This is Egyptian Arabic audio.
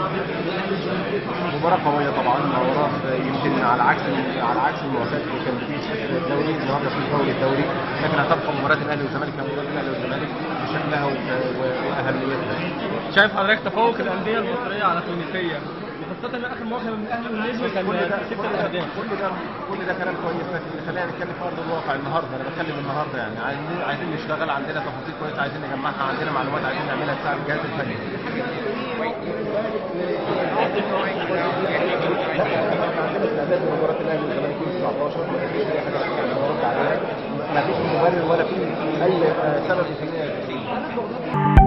مباراة قوية طبعا مباراة يمكن على عكس على عكس المعتاد اللي كان في الدوري النهارده في دوري الدوري لكن هتبقى مباراة الاهلي والزمالك مباراة الاهلي والزمالك بشكلها و- و- واهميتها. شايف حضرتك تفوق الانديه المصريه على تونسيه وخاصه ان اخر مواجهه من الاهلي والنجم كان كل ده ست كل ده اهداف كل ده كل ده كلام كويس لكن خلينا نتكلم في ارض الواقع النهارده انا بتكلم النهارده يعني عايزين عايزين نشتغل عندنا تفاصيل كويسه عايزين نجمعها عندنا معلومات عايزين نعملها تساعد الجهاز الفني. عندنا استعداد لمباراه الاهلي والزمالك يوم 19 ما فيش اي حاجه يعني نرد عليها ما فيش مبرر ولا في اي سبب يخلينا